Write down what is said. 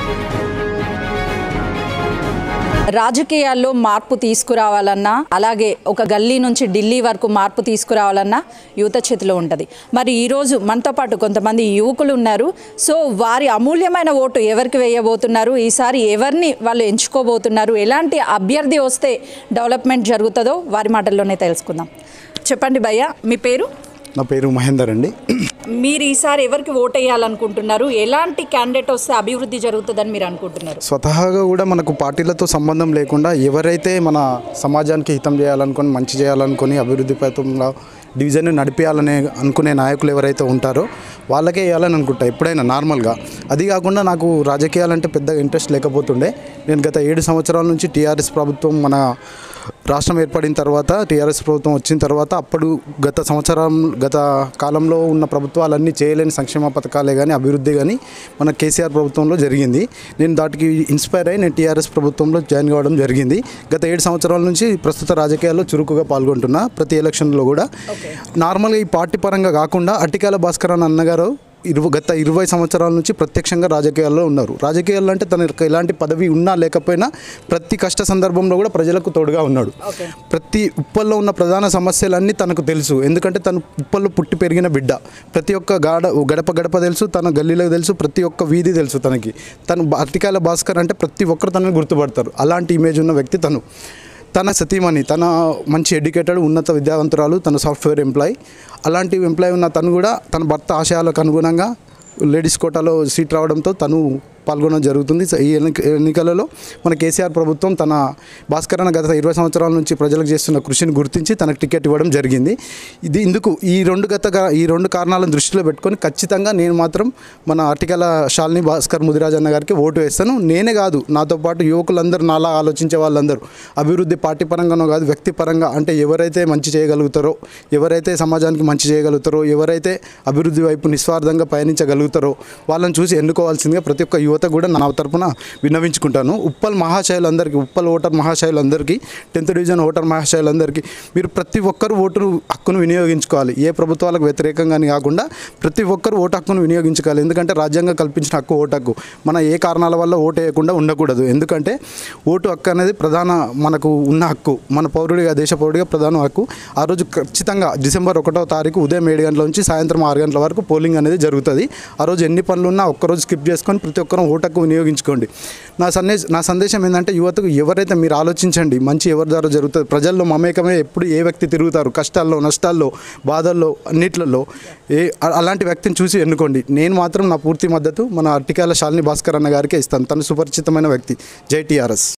రాజకీయాల్లో మార్పు తీసుకురావాలన్నా అలాగే ఒక గల్లీ నుంచి ఢిల్లీ వరకు మార్పు తీసుకురావాలన్నా యువత చేతిలో ఉంటుంది మరి ఈరోజు మనతో పాటు కొంతమంది యువకులు ఉన్నారు సో వారి అమూల్యమైన ఓటు ఎవరికి వేయబోతున్నారు ఈసారి ఎవరిని వాళ్ళు ఎంచుకోబోతున్నారు ఎలాంటి అభ్యర్థి వస్తే డెవలప్మెంట్ జరుగుతుందో వారి మాటల్లోనే తెలుసుకుందాం చెప్పండి భయ్య మీ పేరు నా పేరు మహేందర్ అండి మీరు ఈసారి ఎవరికి ఓట్ వేయాలనుకుంటున్నారు ఎలాంటి క్యాండిడేట్ వస్తే అభివృద్ధి జరుగుతుందని మీరు అనుకుంటున్నారు స్వతహాగా కూడా మనకు పార్టీలతో సంబంధం లేకుండా ఎవరైతే మన సమాజానికి హితం చేయాలనుకొని మంచి చేయాలనుకొని అభివృద్ధి పథంలో డివిజన్ నడిపించాలనే అనుకునే నాయకులు ఎవరైతే ఉంటారో వాళ్ళకే వేయాలని అనుకుంటా ఎప్పుడైనా నార్మల్గా అది కాకుండా నాకు రాజకీయాలంటే పెద్దగా ఇంట్రెస్ట్ లేకపోతుండే నేను గత ఏడు సంవత్సరాల నుంచి టీఆర్ఎస్ ప్రభుత్వం మన రాష్ట్రం ఏర్పడిన తర్వాత టీఆర్ఎస్ ప్రభుత్వం వచ్చిన తర్వాత అప్పుడు గత సంవత్సరం గత కాలంలో ఉన్న ప్రభుత్వాలన్నీ చేయలేని సంక్షేమ పథకాలే కానీ అభివృద్ధి కానీ మన కేసీఆర్ ప్రభుత్వంలో జరిగింది నేను దాటికి ఇన్స్పైర్ అయ్యి నేను టీఆర్ఎస్ ప్రభుత్వంలో జాయిన్ కావడం జరిగింది గత ఏడు సంవత్సరాల నుంచి ప్రస్తుత రాజకీయాల్లో చురుకుగా పాల్గొంటున్నా ప్రతి ఎలక్షన్లో కూడా నార్మల్గా ఈ పార్టీ పరంగా కాకుండా అట్టికాల భాస్కర్ అన్న అన్నగారు ఇరవై గత ఇరవై సంవత్సరాల నుంచి ప్రత్యక్షంగా రాజకీయాల్లో ఉన్నారు రాజకీయాల్లో అంటే తనకు ఎలాంటి పదవి ఉన్నా లేకపోయినా ప్రతి కష్ట సందర్భంలో కూడా ప్రజలకు తోడుగా ఉన్నాడు ప్రతి ఉప్పల్లో ఉన్న ప్రధాన సమస్యలన్నీ తనకు తెలుసు ఎందుకంటే తను ఉప్పల్లో పుట్టి పెరిగిన బిడ్డ ప్రతి ఒక్క గాడ గడప గడప తెలుసు తన గల్లీలో తెలుసు ప్రతి ఒక్క వీధి తెలుసు తనకి తను అతికాల భాస్కర్ అంటే ప్రతి ఒక్కరు తనని గుర్తుపడతారు అలాంటి ఇమేజ్ ఉన్న వ్యక్తి తను తన సతీమణి తన మంచి ఎడ్యుకేటెడ్ ఉన్నత విద్యావంతురాలు తన సాఫ్ట్వేర్ ఎంప్లాయ్ అలాంటి ఎంప్లాయ్ ఉన్న తను కూడా తన భర్త ఆశయాలకు అనుగుణంగా లేడీస్ కోటాలో సీట్ రావడంతో తను పాల్గొనడం జరుగుతుంది సో ఈ ఎన్నిక ఎన్నికలలో మన కేసీఆర్ ప్రభుత్వం తన భాస్కరన్న గత ఇరవై సంవత్సరాల నుంచి ప్రజలకు చేస్తున్న కృషిని గుర్తించి తనకు టికెట్ ఇవ్వడం జరిగింది ఇది ఇందుకు ఈ రెండు గత కా- ఈ రెండు కారణాలను దృష్టిలో పెట్టుకొని ఖచ్చితంగా నేను మాత్రం మన అటికల షాలిని భాస్కర్ ముదిరాజ్ అన్న గారికి ఓటు వేస్తాను నేనే కాదు నాతో పాటు యువకులందరూ నాలా ఆలోచించే వాళ్ళందరూ అభివృద్ధి పార్టీ పరంగానో కాదు వ్యక్తిపరంగా అంటే ఎవరైతే మంచి చేయగలుగుతారో ఎవరైతే సమాజానికి మంచి చేయగలుగుతారో ఎవరైతే అభివృద్ధి వైపు నిస్వార్థంగా పయనించగలుగుతారో వాళ్ళని చూసి ఎన్నుకోవాల్సిందిగా ప్రతి ఒక్క యువత కూడా నా తరపున విన్నవించుకుంటాను ఉప్పల్ మహాశయులందరికీ ఉప్పల్ ఓటర్ మహాశయులందరికీ టెన్త్ డివిజన్ ఓటర్ మహాశయులందరికీ మీరు ప్రతి ఒక్కరు ఓటు హక్కును వినియోగించుకోవాలి ఏ ప్రభుత్వాలకు వ్యతిరేకంగాని కాకుండా ప్రతి ఒక్కరు ఓటు హక్కును వినియోగించుకోవాలి ఎందుకంటే రాజ్యాంగం కల్పించిన హక్కు ఓటు హక్కు మన ఏ కారణాల వల్ల ఓటు వేయకుండా ఉండకూడదు ఎందుకంటే ఓటు హక్కు అనేది ప్రధాన మనకు ఉన్న హక్కు మన పౌరుడిగా దేశ పౌరుడిగా ప్రధాన హక్కు ఆ రోజు ఖచ్చితంగా డిసెంబర్ ఒకటో తారీఖు ఉదయం ఏడు గంటల నుంచి సాయంత్రం ఆరు గంటల వరకు పోలింగ్ అనేది జరుగుతుంది ఆ రోజు ఎన్ని పనులు ఉన్నా ఒక్కరోజు స్కిప్ చేసుకొని ప్రతి ఒక్కరూ ఓటు హక్కు వినియోగించుకోండి నా సందేశ నా సందేశం ఏంటంటే యువతకు ఎవరైతే మీరు ఆలోచించండి మంచి ఎవరి ద్వారా జరుగుతుంది ప్రజల్లో మమేకమే ఎప్పుడు ఏ వ్యక్తి తిరుగుతారు కష్టాల్లో నష్టాల్లో బాధల్లో అన్నిట్లలో ఏ అ- అలాంటి వ్యక్తిని చూసి ఎన్నుకోండి నేను మాత్రం నా పూర్తి మద్దతు మన అట్టికాల శాలిని భాస్కర్ అన్న గారికి ఇస్తాను తను సుపరిచితమైన వ్యక్తి జై టీఆర్ఎస్